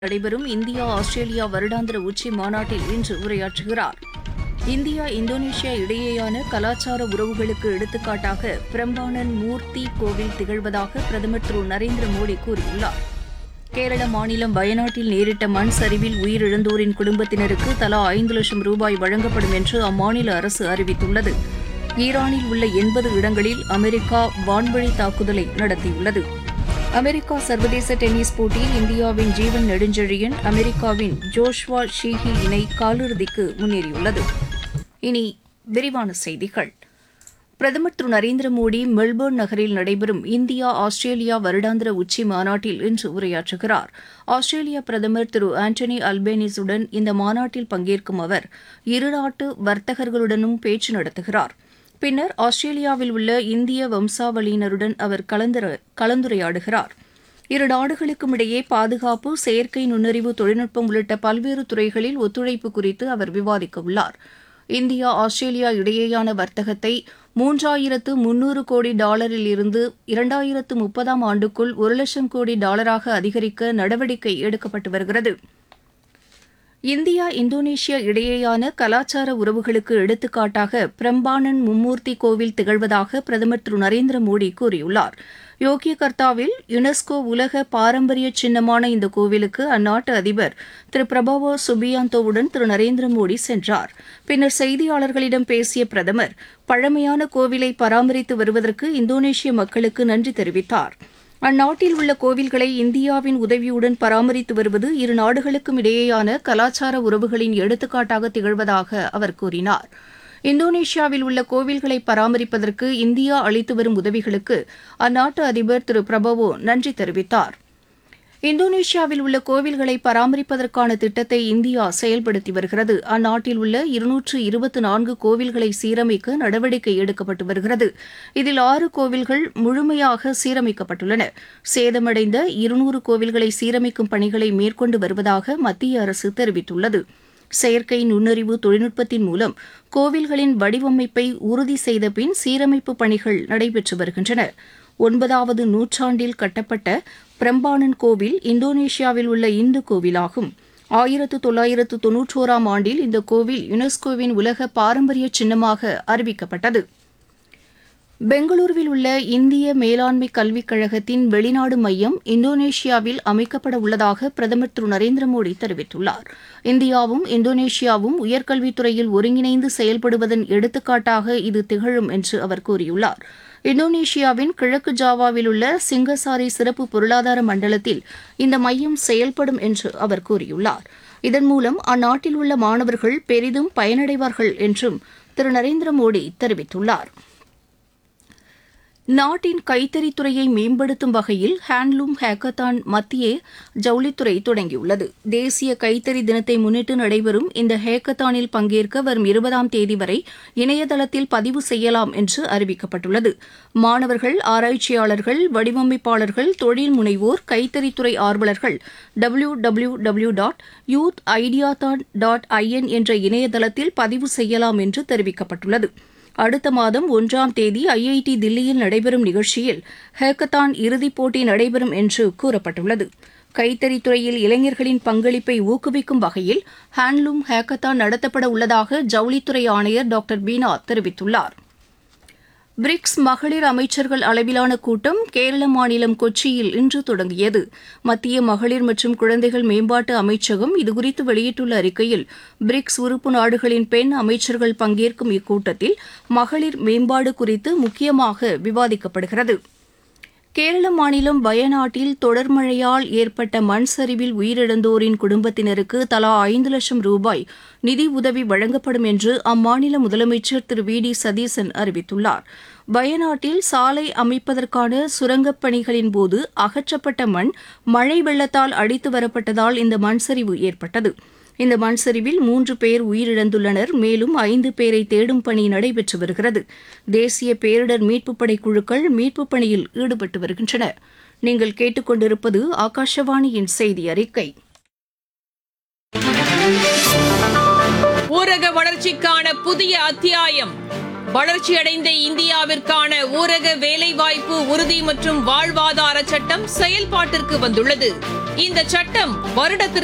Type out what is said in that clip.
நடைபெறும் India Australia வருடாந்திர உச்சி மாநாட்டில் இன்று உரையாற்றுகிறார் இந்தியா இந்தோனேஷியா இடையேயான கலாச்சார உறவுகளுக்கு எடுத்துக்காட்டாக பிரம்பானன் மூர்த்தி கோவில் திகழ்வதாக பிரதமர் திரு நரேந்திர மோடி கூறியுள்ளார் கேரள மாநிலம் வயநாட்டில் நேரிட்ட மண் சரிவில் உயிரிழந்தோரின் குடும்பத்தினருக்கு தலா ஐந்து லட்சம் ரூபாய் வழங்கப்படும் என்று அம்மாநில அரசு அறிவித்துள்ளது ஈரானில் உள்ள எண்பது இடங்களில் அமெரிக்கா வான்வழி தாக்குதலை நடத்தியுள்ளது அமெரிக்கா சர்வதேச டென்னிஸ் போட்டியில் இந்தியாவின் ஜீவன் நெடுஞ்செழியன் அமெரிக்காவின் ஜோஷ்வா ஷீஹி இணை காலிறுதிக்கு முன்னேறியுள்ளது இனி விரிவான செய்திகள் பிரதமர் திரு நரேந்திர மோடி மெல்போர்ன் நகரில் நடைபெறும் இந்தியா ஆஸ்திரேலியா வருடாந்திர உச்சி மாநாட்டில் இன்று உரையாற்றுகிறார் ஆஸ்திரேலிய பிரதமர் திரு ஆண்டனி அல்பேனிஸுடன் இந்த மாநாட்டில் பங்கேற்கும் அவர் இருநாட்டு வர்த்தகர்களுடனும் பேச்சு நடத்துகிறார் பின்னர் ஆஸ்திரேலியாவில் உள்ள இந்திய வம்சாவளியினருடன் அவர் கலந்துர- கலந்துரையாடுகிறார் இரு நாடுகளுக்கும் இடையே பாதுகாப்பு செயற்கை நுண்ணறிவு தொழில்நுட்பம் உள்ளிட்ட பல்வேறு துறைகளில் ஒத்துழைப்பு குறித்து அவர் விவாதிக்க உள்ளார் இந்தியா ஆஸ்திரேலியா இடையேயான வர்த்தகத்தை மூன்றாயிரத்து முன்னூறு கோடி டாலரில் இருந்து இரண்டாயிரத்து முப்பதாம் ஆண்டுக்குள் ஒரு லட்சம் கோடி டாலராக அதிகரிக்க நடவடிக்கை எடுக்கப்பட்டு வருகிறது இந்தியா இந்தோனேஷியா இடையேயான கலாச்சார உறவுகளுக்கு எடுத்துக்காட்டாக பிரம்பானன் மும்மூர்த்தி கோவில் திகழ்வதாக பிரதமர் திரு நரேந்திர மோடி கூறியுள்ளார் யோக்கியகர்த்தாவில் யுனெஸ்கோ உலக பாரம்பரிய சின்னமான இந்த கோவிலுக்கு அந்நாட்டு அதிபர் திரு பிரபாவோ சுபியாந்தோவுடன் திரு நரேந்திர மோடி சென்றார் பின்னர் செய்தியாளர்களிடம் பேசிய பிரதமர் பழமையான கோவிலை பராமரித்து வருவதற்கு இந்தோனேஷிய மக்களுக்கு நன்றி தெரிவித்தார் அந்நாட்டில் உள்ள கோவில்களை இந்தியாவின் உதவியுடன் பராமரித்து வருவது இரு நாடுகளுக்கும் இடையேயான கலாச்சார உறவுகளின் எடுத்துக்காட்டாக திகழ்வதாக அவர் கூறினார் இந்தோனேஷியாவில் உள்ள கோவில்களை பராமரிப்பதற்கு இந்தியா அளித்து வரும் உதவிகளுக்கு அந்நாட்டு அதிபர் திரு பிரபவோ நன்றி தெரிவித்தார் இந்தோனேஷியாவில் உள்ள கோவில்களை பராமரிப்பதற்கான திட்டத்தை இந்தியா செயல்படுத்தி வருகிறது அந்நாட்டில் உள்ள இருநூற்று இருபத்தி நான்கு கோவில்களை சீரமைக்க நடவடிக்கை எடுக்கப்பட்டு வருகிறது இதில் ஆறு கோவில்கள் முழுமையாக சீரமைக்கப்பட்டுள்ளன சேதமடைந்த இருநூறு கோவில்களை சீரமைக்கும் பணிகளை மேற்கொண்டு வருவதாக மத்திய அரசு தெரிவித்துள்ளது செயற்கை நுண்ணறிவு தொழில்நுட்பத்தின் மூலம் கோவில்களின் வடிவமைப்பை உறுதி செய்த பின் சீரமைப்பு பணிகள் நடைபெற்று வருகின்றன ஒன்பதாவது நூற்றாண்டில் கட்டப்பட்ட பிரம்பானன் கோவில் இந்தோனேஷியாவில் உள்ள இந்து கோவிலாகும் ஆயிரத்து தொள்ளாயிரத்து தொன்னூற்றோராம் ஆண்டில் இந்த கோவில் யுனெஸ்கோவின் உலக பாரம்பரிய சின்னமாக அறிவிக்கப்பட்டது பெங்களூருவில் உள்ள இந்திய மேலாண்மை கல்விக் கழகத்தின் வெளிநாடு மையம் இந்தோனேஷியாவில் அமைக்கப்பட உள்ளதாக பிரதமர் திரு நரேந்திர மோடி தெரிவித்துள்ளார் இந்தியாவும் இந்தோனேஷியாவும் உயர்கல்வித்துறையில் ஒருங்கிணைந்து செயல்படுவதன் எடுத்துக்காட்டாக இது திகழும் என்று அவர் கூறியுள்ளார் இந்தோனேஷியாவின் கிழக்கு ஜாவாவில் உள்ள சிங்கசாரி சிறப்பு பொருளாதார மண்டலத்தில் இந்த மையம் செயல்படும் என்று அவர் கூறியுள்ளார் இதன் மூலம் அந்நாட்டில் உள்ள மாணவர்கள் பெரிதும் பயனடைவார்கள் என்றும் திரு நரேந்திர மோடி தெரிவித்துள்ளார் நாட்டின் கைத்தறித்துறையை மேம்படுத்தும் வகையில் ஹேண்ட்லூம் ஹேக்கத்தான் மத்திய ஜவுளித்துறை தொடங்கியுள்ளது தேசிய கைத்தறி தினத்தை முன்னிட்டு நடைபெறும் இந்த ஹேக்கத்தானில் பங்கேற்க வரும் இருபதாம் தேதி வரை இணையதளத்தில் பதிவு செய்யலாம் என்று அறிவிக்கப்பட்டுள்ளது மாணவர்கள் ஆராய்ச்சியாளர்கள் வடிவமைப்பாளர்கள் தொழில் முனைவோர் கைத்தறித்துறை ஆர்வலர்கள் W W W dot youth ஐடியாதான் டாட் ஐஎன் என்ற இணையதளத்தில் பதிவு செய்யலாம் என்று தெரிவிக்கப்பட்டுள்ளது அடுத்த மாதம் ஒன்றாம் தேதி ஐஐடி தில்லியில் நடைபெறும் நிகழ்ச்சியில் ஹேக்கத்தான் இறுதிப் போட்டி நடைபெறும் என்று கூறப்பட்டுள்ளது கைத்தறித்துறையில் இளைஞர்களின் பங்களிப்பை ஊக்குவிக்கும் வகையில் ஹேண்ட்லூம் ஹேக்கத்தான் நடத்தப்பட உள்ளதாக ஜவுளித்துறை ஆணையர் டாக்டர் பீனா தெரிவித்துள்ளார் பிரிக்ஸ் மகளிர் அமைச்சர்கள் அளவிலான கூட்டம் கேரள மாநிலம் கொச்சியில் இன்று தொடங்கியது மத்திய மகளிர் மற்றும் குழந்தைகள் மேம்பாட்டு அமைச்சகம் இதுகுறித்து வெளியிட்டுள்ள அறிக்கையில் பிரிக்ஸ் உறுப்பு நாடுகளின் பெண் அமைச்சர்கள் பங்கேற்கும் இக்கூட்டத்தில் மகளிர் மேம்பாடு குறித்து முக்கியமாக விவாதிக்கப்படுகிறது கேரள மாநிலம் வயநாட்டில் தொடர் மழையால் ஏற்பட்ட மண் சரிவில் உயிரிழந்தோரின் குடும்பத்தினருக்கு தலா ஐந்து லட்சம் ரூபாய் நிதி உதவி வழங்கப்படும் என்று அம்மாநில முதலமைச்சர் திரு வி டி சதீசன் அறிவித்துள்ளார் வயநாட்டில் சாலை அமைப்பதற்கான சுரங்கப் பணிகளின் போது அகற்றப்பட்ட மண் மழை வெள்ளத்தால் அடித்து வரப்பட்டதால் இந்த மண் சரிவு ஏற்பட்டது இந்த மண் சரிவில் மூன்று பேர் உயிரிழந்துள்ளனர் மேலும் ஐந்து பேரை தேடும் பணி நடைபெற்று வருகிறது தேசிய பேரிடர் மீட்புப் படை குழுக்கள் மீட்புப் பணியில் ஈடுபட்டு வருகின்றன நீங்கள் கேட்டுக்கொண்டிருப்பது ஆகாஷவாணியின் செய்தி அறிக்கை ஊரக வளர்ச்சிக்கான புதிய அத்தியாயம் வளர்ச்சியடைந்த இந்தியாவிற்கான ஊரக வேலைவாய்ப்பு உறுதி மற்றும் வாழ்வாதார சட்டம் செயல்பாட்டிற்கு வந்துள்ளது இந்த சட்டம் வருடத்திற்கு